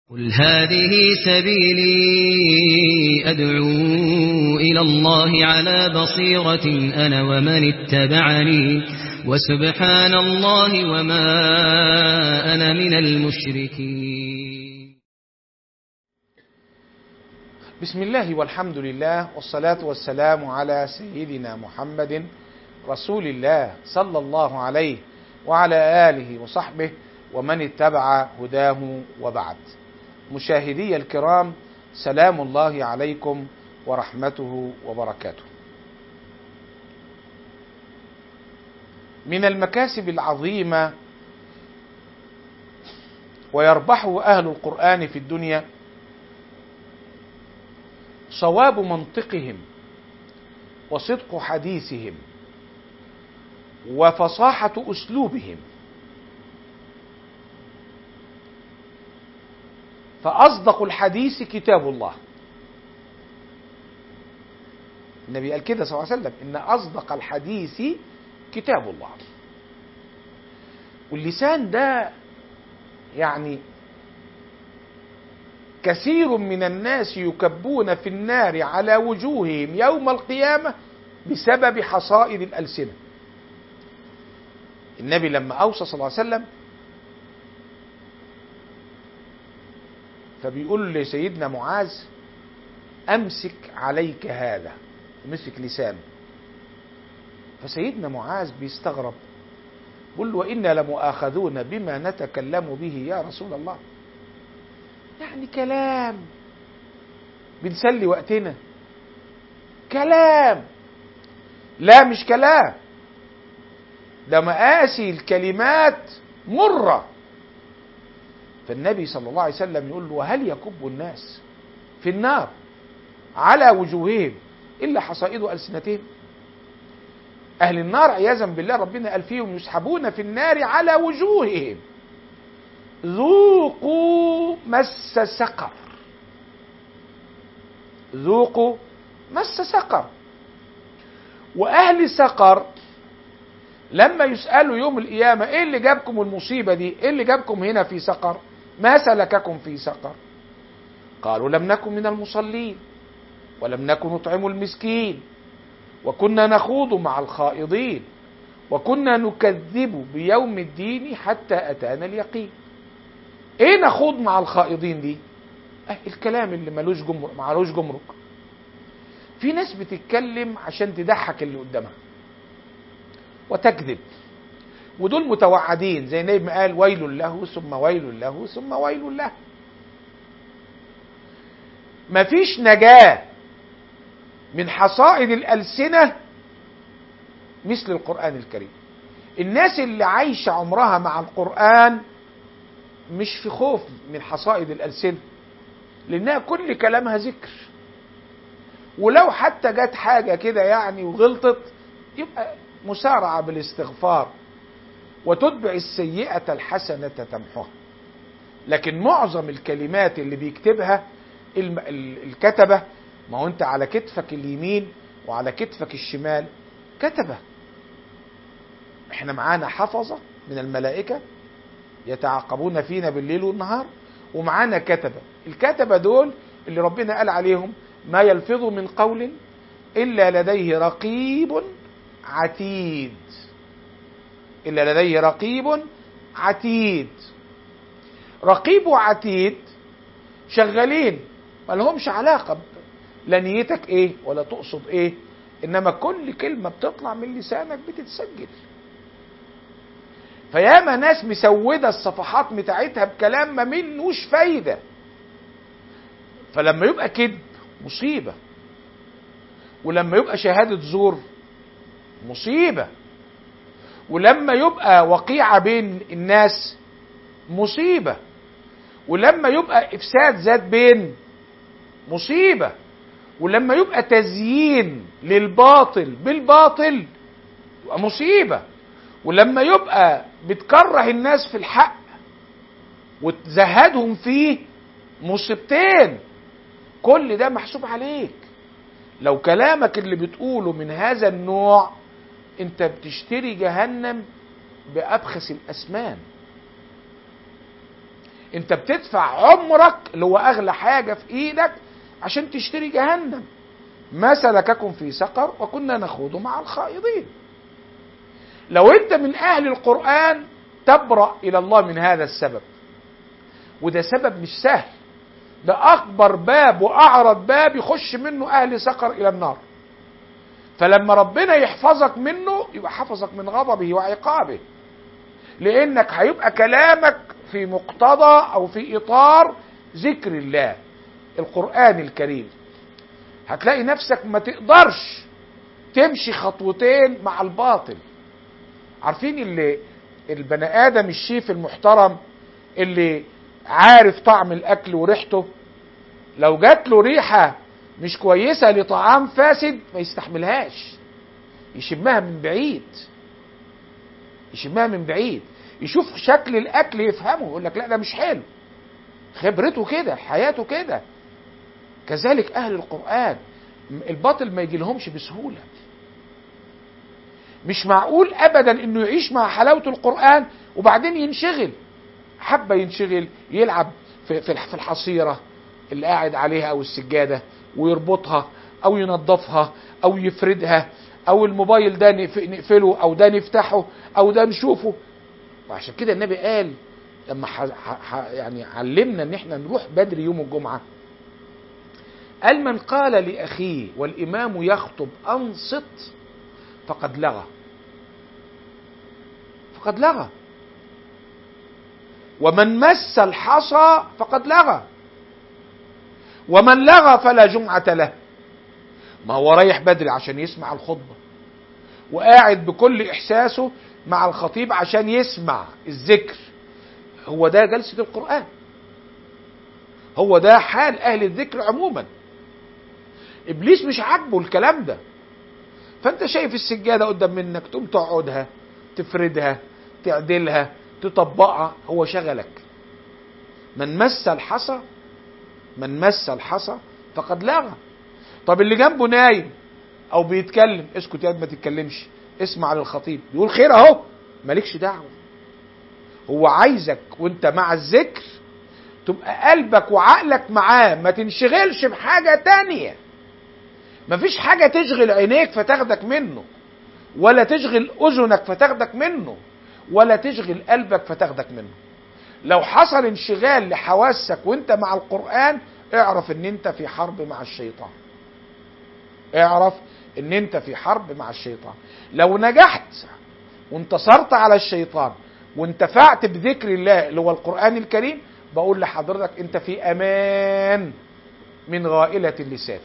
قل هذه سبيلي أدعو إلى الله على بصيرة أنا ومن اتبعني وسبحان الله وما أنا من المشركين بسم الله والحمد لله والصلاة والسلام على سيدنا محمد رسول الله صلى الله عليه وعلى آله وصحبه ومن اتبع هداه وبعد مشاهدي الكرام سلام الله عليكم ورحمته وبركاته من المكاسب العظيمة ويربحه أهل القرآن في الدنيا صواب منطقهم وصدق حديثهم وفصاحة أسلوبهم فأصدق الحديث كتاب الله النبي قال كده صلى الله عليه وسلم إن أصدق الحديث كتاب الله واللسان ده يعني كثير من الناس يكبون في النار على وجوههم يوم القيامة بسبب حصائد الألسنة النبي لما أوصى صلى الله عليه وسلم فبيقول لسيدنا معاذ امسك عليك هذا مسك لسانه فسيدنا معاذ بيستغرب بيقول له وإنا لمؤاخذون بما نتكلم به يا رسول الله يعني كلام بنسلي وقتنا كلام لا مش كلام ده مقاسي الكلمات مره فالنبي صلى الله عليه وسلم يقول له وهل يكب الناس في النار على وجوههم الا حصائد السنتهم اهل النار عياذا بالله ربنا قال فيهم يسحبون في النار على وجوههم ذوقوا مس سقر ذوقوا مس سقر واهل سقر لما يسالوا يوم القيامه ايه اللي جابكم المصيبه دي ايه اللي جابكم هنا في سقر ما سلككم في سقر قالوا لم نكن من المصلين ولم نكن نطعم المسكين وكنا نخوض مع الخائضين وكنا نكذب بيوم الدين حتى اتانا اليقين ايه نخوض مع الخائضين دي اه الكلام اللي ملوش جمرك معلوش جمرك في ناس بتتكلم عشان تضحك اللي قدامها وتكذب ودول متوعدين زي النبي قال ويل له ثم ويل له ثم ويل له مفيش نجاة من حصائد الألسنة مثل القرآن الكريم الناس اللي عايشة عمرها مع القرآن مش في خوف من حصائد الألسنة لأنها كل كلامها ذكر ولو حتى جت حاجة كده يعني وغلطت يبقى مسارعة بالاستغفار وتتبع السيئة الحسنة تمحها لكن معظم الكلمات اللي بيكتبها الكتبة ما هو انت على كتفك اليمين وعلى كتفك الشمال كتبة احنا معانا حفظة من الملائكة يتعاقبون فينا بالليل والنهار ومعانا كتبة الكتبة دول اللي ربنا قال عليهم ما يلفظ من قول إلا لديه رقيب عتيد إلا لديه رقيب عتيد رقيب وعتيد شغالين ما لهمش علاقة لا نيتك ايه ولا تقصد ايه انما كل كلمة بتطلع من لسانك بتتسجل فياما ناس مسودة الصفحات بتاعتها بكلام ما منوش فايدة فلما يبقى كذب مصيبة ولما يبقى شهادة زور مصيبة ولما يبقى وقيعة بين الناس مصيبة ولما يبقى إفساد ذات بين مصيبة ولما يبقى تزيين للباطل بالباطل يبقى مصيبة ولما يبقى بتكره الناس في الحق وتزهدهم فيه مصيبتين كل ده محسوب عليك لو كلامك اللي بتقوله من هذا النوع انت بتشتري جهنم بأبخس الأثمان انت بتدفع عمرك اللي هو اغلى حاجه في ايدك عشان تشتري جهنم ما سلككم في سقر وكنا نخوض مع الخائضين لو انت من اهل القران تبرا الى الله من هذا السبب وده سبب مش سهل ده اكبر باب واعرض باب يخش منه اهل سقر الى النار فلما ربنا يحفظك منه يبقى حفظك من غضبه وعقابه لانك هيبقى كلامك في مقتضى او في اطار ذكر الله القران الكريم هتلاقي نفسك ما تقدرش تمشي خطوتين مع الباطل عارفين اللي البني ادم الشيف المحترم اللي عارف طعم الاكل وريحته لو جات له ريحه مش كويسه لطعام فاسد ما يستحملهاش يشمها من بعيد يشمها من بعيد يشوف شكل الاكل يفهمه يقول لك لا ده مش حلو خبرته كده حياته كده كذلك اهل القران الباطل ما يجي لهمش بسهوله مش معقول ابدا انه يعيش مع حلاوه القران وبعدين ينشغل حبه ينشغل يلعب في في الحصيره اللي قاعد عليها او السجاده ويربطها او ينظفها او يفردها او الموبايل ده نقفله او ده نفتحه او ده نشوفه وعشان كده النبي قال لما ح... ح... يعني علمنا ان احنا نروح بدري يوم الجمعه قال من قال لاخيه والامام يخطب انصت فقد لغى فقد لغى ومن مس الحصى فقد لغى ومن لغى فلا جمعة له ما هو رايح بدري عشان يسمع الخطبة وقاعد بكل إحساسه مع الخطيب عشان يسمع الذكر هو ده جلسة القرآن هو ده حال أهل الذكر عموما إبليس مش عاجبه الكلام ده فأنت شايف السجادة قدام منك تقوم تقعدها تفردها تعدلها تطبقها هو شغلك من مس الحصى من مس الحصى فقد لغى طب اللي جنبه نايم او بيتكلم اسكت يا ما تتكلمش اسمع للخطيب يقول خير اهو مالكش دعوه هو عايزك وانت مع الذكر تبقى قلبك وعقلك معاه ما تنشغلش بحاجه تانية مفيش حاجه تشغل عينيك فتاخدك منه ولا تشغل اذنك فتاخدك منه ولا تشغل قلبك فتاخدك منه لو حصل انشغال لحواسك وانت مع القرآن اعرف ان انت في حرب مع الشيطان اعرف ان انت في حرب مع الشيطان لو نجحت وانتصرت على الشيطان وانتفعت بذكر الله اللي هو القرآن الكريم بقول لحضرتك انت في امان من غائلة اللسان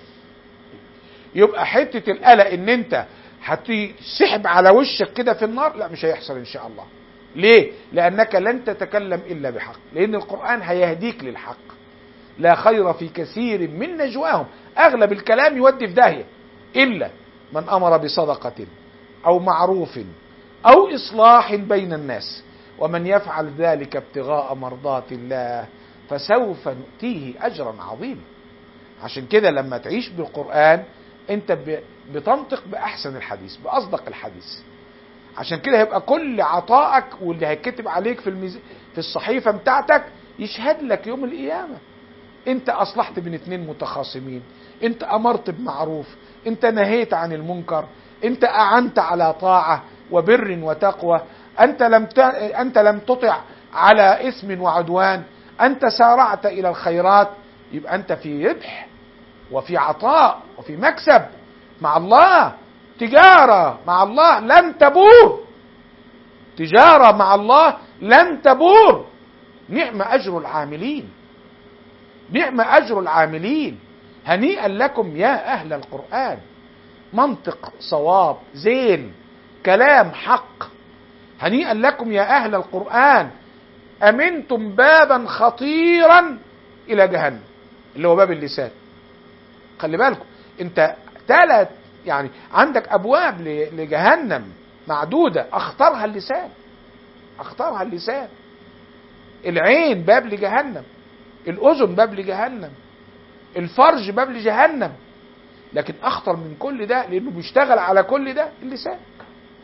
يبقى حتة القلق ان انت هتسحب على وشك كده في النار لا مش هيحصل ان شاء الله ليه لانك لن تتكلم الا بحق لان القران هيهديك للحق لا خير في كثير من نجواهم اغلب الكلام يودي في داهيه الا من امر بصدقه او معروف او اصلاح بين الناس ومن يفعل ذلك ابتغاء مرضات الله فسوف نؤتيه اجرا عظيما عشان كده لما تعيش بالقران انت بتنطق باحسن الحديث باصدق الحديث عشان كده هيبقى كل عطائك واللي هيتكتب عليك في الميز... في الصحيفه بتاعتك يشهد لك يوم القيامه انت اصلحت بين اتنين متخاصمين انت امرت بمعروف انت نهيت عن المنكر انت اعنت على طاعه وبر وتقوى انت لم ت... انت لم تطع على اثم وعدوان انت سارعت الى الخيرات يبقى انت في ربح وفي عطاء وفي مكسب مع الله تجارة مع الله لن تبور تجارة مع الله لن تبور نعم أجر العاملين نعم أجر العاملين هنيئا لكم يا أهل القرآن منطق صواب زين كلام حق هنيئا لكم يا أهل القرآن أمنتم بابا خطيرا إلى جهنم اللي هو باب اللسان خلي بالكم انت ثلاث يعني عندك ابواب لجهنم معدوده اختارها اللسان اختارها اللسان العين باب لجهنم الاذن باب لجهنم الفرج باب لجهنم لكن اخطر من كل ده لانه بيشتغل على كل ده اللسان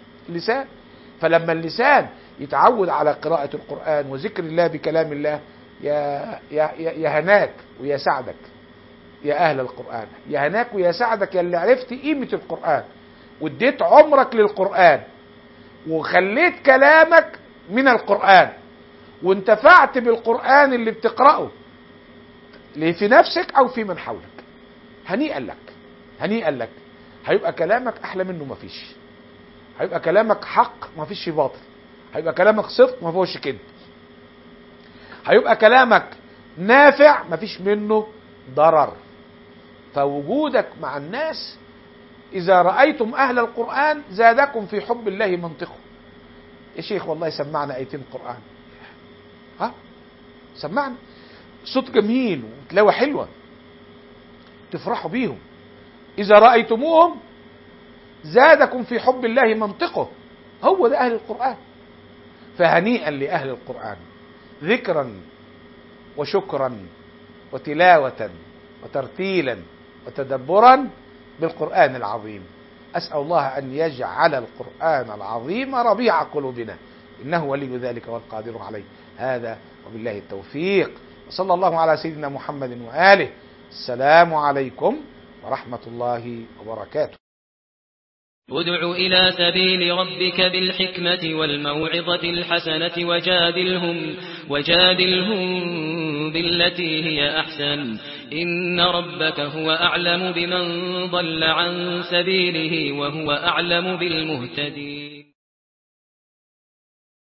اللسان فلما اللسان يتعود على قراءة القرآن وذكر الله بكلام الله يا يا يا يا هناك ويا سعدك يا اهل القران يا هناك ويا سعدك يا اللي عرفت قيمه القران واديت عمرك للقران وخليت كلامك من القران وانتفعت بالقران اللي بتقراه ليه في نفسك او في من حولك هنيئا لك هنيئا لك هيبقى كلامك احلى منه مفيش هيبقى كلامك حق مفيش فيه باطل هيبقى كلامك صدق ما فيهوش كذب هيبقى كلامك نافع مفيش منه ضرر فوجودك مع الناس إذا رأيتم أهل القرآن زادكم في حب الله منطقه يا شيخ والله سمعنا آيتين قرآن ها سمعنا صوت جميل وتلاوة حلوة تفرحوا بيهم إذا رأيتموهم زادكم في حب الله منطقه هو ده أهل القرآن فهنيئا لأهل القرآن ذكرا وشكرا وتلاوة وترتيلا وتدبرا بالقرآن العظيم أسأل الله أن يجعل القرآن العظيم ربيع قلوبنا إنه ولي ذلك والقادر عليه هذا وبالله التوفيق وصلى الله على سيدنا محمد وآله السلام عليكم ورحمة الله وبركاته ادع إلى سبيل ربك بالحكمة والموعظة الحسنة وجادلهم وجادلهم بالتي هي أحسن إن ربك هو أعلم بمن ضل عن سبيله وهو أعلم بالمهتدين